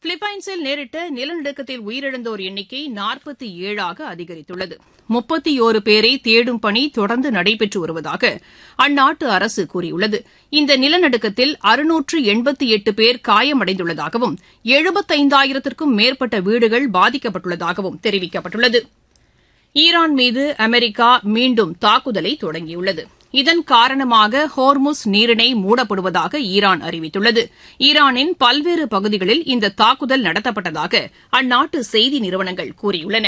பிலிப்பைன்ஸில் நேரிட்ட நிலநடுக்கத்தில் உயிரிழந்தோர் எண்ணிக்கை நாற்பத்தி ஏழாக அதிகரித்துள்ளது முப்பத்தியோரு பேரை தேடும் பணி தொடர்ந்து நடைபெற்று வருவதாக அந்நாட்டு அரசு கூறியுள்ளது இந்த நிலநடுக்கத்தில் அறுநூற்று எண்பத்தி எட்டு பேர் காயமடைந்துள்ளதாகவும் எழுபத்தைந்தாயிரத்திற்கும் மேற்பட்ட வீடுகள் பாதிக்கப்பட்டுள்ளதாகவும் தெரிவிக்கப்பட்டுள்ளது ஈரான் மீது அமெரிக்கா மீண்டும் தாக்குதலை தொடங்கியுள்ளது இதன் காரணமாக ஹோர்முஸ் நீரிணை மூடப்படுவதாக ஈரான் அறிவித்துள்ளது ஈரானின் பல்வேறு பகுதிகளில் இந்த தாக்குதல் நடத்தப்பட்டதாக அந்நாட்டு செய்தி நிறுவனங்கள் கூறியுள்ளன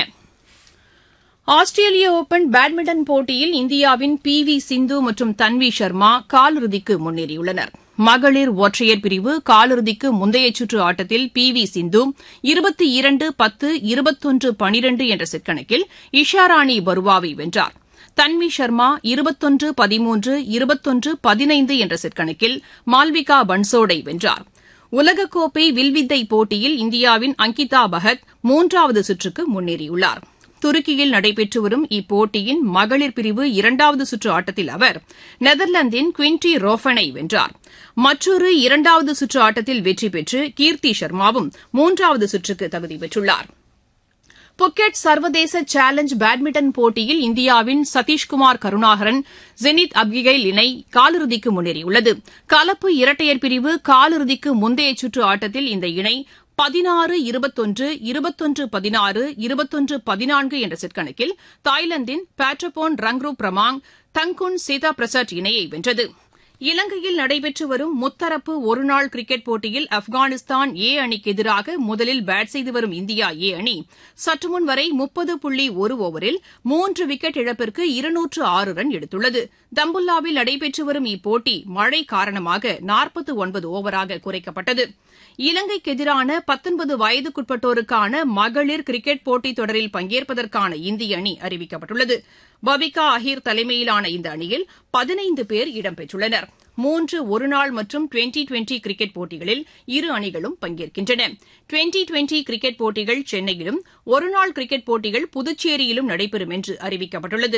ஆஸ்திரேலிய ஒபன் பேட்மிண்டன் போட்டியில் இந்தியாவின் பி வி சிந்து மற்றும் தன்வி சர்மா காலிறுதிக்கு முன்னேறியுள்ளனர் மகளிர் ஒற்றையர் பிரிவு காலிறுதிக்கு முந்தைய சுற்று ஆட்டத்தில் பி வி சிந்து இருபத்தி இரண்டு பத்து இருபத்தொன்று பனிரெண்டு என்ற செட் கணக்கில் இஷாராணி பருவாவை வென்றார் தன்வி சர்மா இருபத்தொன்று பதிமூன்று இருபத்தொன்று பதினைந்து என்ற செட் கணக்கில் மால்விகா பன்சோடை வென்றார் உலகக்கோப்பை வில்வித்தை போட்டியில் இந்தியாவின் அங்கிதா பகத் மூன்றாவது சுற்றுக்கு முன்னேறியுள்ளார் துருக்கியில் நடைபெற்று வரும் இப்போட்டியின் மகளிர் பிரிவு இரண்டாவது சுற்று ஆட்டத்தில் அவர் நெதர்லாந்தின் குவின்டி ரோஃபனை வென்றார் மற்றொரு இரண்டாவது சுற்று ஆட்டத்தில் வெற்றி பெற்று கீர்த்தி சர்மாவும் மூன்றாவது சுற்றுக்கு தகுதி பெற்றுள்ளார் புக்கெட் சர்வதேச சேலஞ்ச் பேட்மிண்டன் போட்டியில் இந்தியாவின் சதீஷ்குமார் கருணாகரன் ஜெனித் அப்கிகைல் இணை காலிறுதிக்கு முன்னேறியுள்ளது கலப்பு இரட்டையர் பிரிவு காலிறுதிக்கு முந்தைய சுற்று ஆட்டத்தில் இந்த இணை பதினாறு இருபத்தொன்று இருபத்தொன்று பதினாறு இருபத்தொன்று பதினான்கு என்ற செட் கணக்கில் தாய்லாந்தின் பேட்ரபோன் ரங்ரு பிரமாங் தங்குன் சீதா பிரசாத் இணையை வென்றது இலங்கையில் நடைபெற்று வரும் முத்தரப்பு ஒருநாள் கிரிக்கெட் போட்டியில் ஆப்கானிஸ்தான் ஏ அணிக்கு எதிராக முதலில் பேட் செய்து வரும் இந்தியா ஏ அணி சற்றுமுன் வரை முப்பது புள்ளி ஒரு ஓவரில் மூன்று விக்கெட் இழப்பிற்கு இருநூற்று ஆறு ரன் எடுத்துள்ளது தம்புல்லாவில் நடைபெற்று வரும் இப்போட்டி மழை காரணமாக நாற்பத்து ஒன்பது ஓவராக குறைக்கப்பட்டது இலங்கைக்கு எதிரான பத்தொன்பது வயதுக்குட்பட்டோருக்கான மகளிர் கிரிக்கெட் போட்டித் தொடரில் பங்கேற்பதற்கான இந்திய அணி அறிவிக்கப்பட்டுள்ளது பபிகா அஹீர் தலைமையிலான இந்த அணியில் பதினைந்து பேர் இடம்பெற்றுள்ளனர் மூன்று ஒருநாள் மற்றும் டுவெண்டி டுவெண்டி கிரிக்கெட் போட்டிகளில் இரு அணிகளும் பங்கேற்கின்றன டுவெண்டி டுவெண்டி கிரிக்கெட் போட்டிகள் சென்னையிலும் ஒருநாள் கிரிக்கெட் போட்டிகள் புதுச்சேரியிலும் நடைபெறும் என்று அறிவிக்கப்பட்டுள்ளது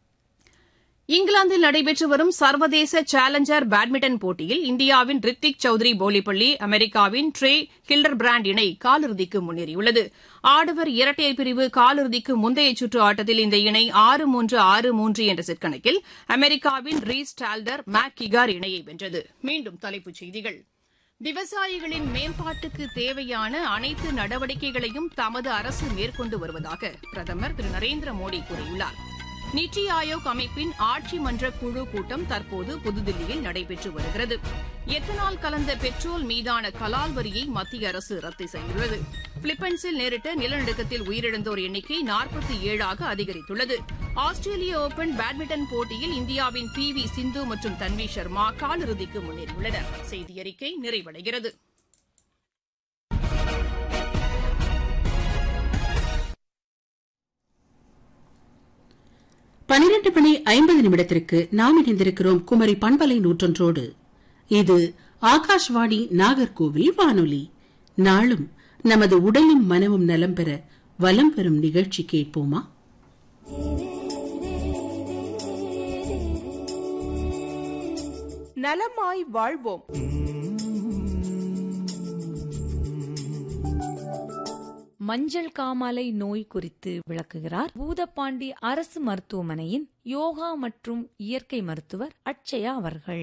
இங்கிலாந்தில் நடைபெற்று வரும் சர்வதேச சேலஞ்சர் பேட்மிண்டன் போட்டியில் இந்தியாவின் ரித்திக் சௌத்ரி போலிப்பள்ளி அமெரிக்காவின் ட்ரே ஹில்டர் பிராண்ட் இணை காலிறுதிக்கு முன்னேறியுள்ளது ஆடவர் இரட்டையர் பிரிவு காலிறுதிக்கு முந்தைய சுற்று ஆட்டத்தில் இந்த இணை ஆறு மூன்று ஆறு மூன்று என்ற செட் கணக்கில் அமெரிக்காவின் ரீஸ் டால்டர் மேக் கிகார் இணையை வென்றது மீண்டும் தலைப்புச் செய்திகள் விவசாயிகளின் மேம்பாட்டுக்கு தேவையான அனைத்து நடவடிக்கைகளையும் தமது அரசு மேற்கொண்டு வருவதாக பிரதமர் திரு நரேந்திர மோடி கூறியுள்ளார் நித்தி ஆயோக் அமைப்பின் ஆட்சி மன்ற குழு கூட்டம் தற்போது புதுதில்லியில் நடைபெற்று வருகிறது எத்தனால் கலந்த பெட்ரோல் மீதான கலால் வரியை மத்திய அரசு ரத்து செய்துள்ளது பிலிப்பைன்ஸில் நேரிட்ட நிலநடுக்கத்தில் உயிரிழந்தோர் எண்ணிக்கை நாற்பத்தி ஏழாக அதிகரித்துள்ளது ஆஸ்திரேலிய ஓபன் பேட்மிண்டன் போட்டியில் இந்தியாவின் பி வி சிந்து மற்றும் தன்வி சர்மா காலிறுதிக்கு முன்னேறியுள்ளனர் செய்தியறிக்கை நிறைவடைகிறது பனிரெண்டு மணி ஐம்பது நிமிடத்திற்கு நாம் இணைந்திருக்கிறோம் குமரி பண்பலை நூற்றொன்றோடு இது ஆகாஷ்வாணி நாகர்கோவில் வானொலி நாளும் நமது உடலும் மனமும் நலம் பெற வலம் பெறும் நிகழ்ச்சி கேட்போமா நலமாய் வாழ்வோம் மஞ்சள் காமாலை நோய் குறித்து விளக்குகிறார் பூதப்பாண்டி அரசு மருத்துவமனையின் யோகா மற்றும் இயற்கை மருத்துவர் அட்சயா அவர்கள்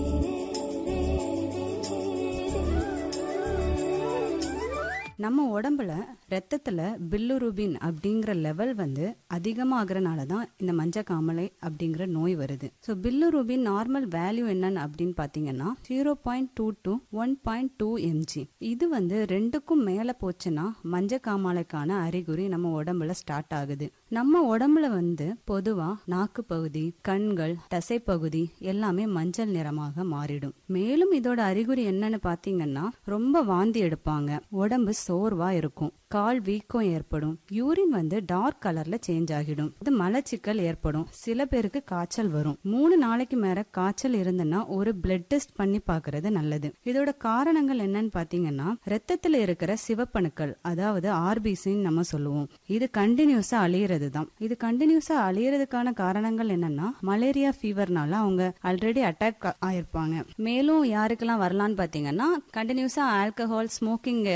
நம்ம உடம்புல ரத்தத்துல பில்லுருபின் அப்படிங்கிற லெவல் வந்து அதிகமாகறனால தான் இந்த மஞ்சள் காமலை அப்படிங்கிற நோய் வருது ஸோ பில்லுருபின் நார்மல் வேல்யூ என்னன்னு அப்படின்னு பார்த்தீங்கன்னா zero point two to one point two MG இது வந்து ரெண்டுக்கும் மேலே போச்சுன்னா மஞ்சள் காமாலைக்கான அறிகுறி நம்ம உடம்புல ஸ்டார்ட் ஆகுது நம்ம உடம்புல வந்து பொதுவா நாக்கு பகுதி கண்கள் தசைப்பகுதி எல்லாமே மஞ்சள் நிறமாக மாறிடும் மேலும் இதோட அறிகுறி என்னன்னு பாத்தீங்கன்னா ரொம்ப வாந்தி எடுப்பாங்க உடம்பு சோர்வா இருக்கும் கால் வீக்கம் ஏற்படும் யூரின் வந்து டார்க் கலர்ல சேஞ்ச் ஆகிடும் இது மலச்சிக்கல் ஏற்படும் சில பேருக்கு காய்ச்சல் வரும் மூணு நாளைக்கு மேல காய்ச்சல் இருந்துன்னா ஒரு பிளட் டெஸ்ட் பண்ணி பாக்குறது நல்லது இதோட காரணங்கள் என்னன்னு பாத்தீங்கன்னா ரத்தத்துல இருக்கிற சிவப்பணுக்கள் அதாவது ஆர்பிசின்னு நம்ம சொல்லுவோம் இது கண்டினியூஸா அழியறது தான் இது கண்டினியூஸா அழியறதுக்கான காரணங்கள் என்னன்னா மலேரியா ஃபீவர்னால அவங்க ஆல்ரெடி அட்டாக் ஆயிருப்பாங்க மேலும் யாருக்கெல்லாம் வரலான்னு பாத்தீங்கன்னா கண்டினியூஸா ஆல்கஹால் ஸ்மோக்கிங்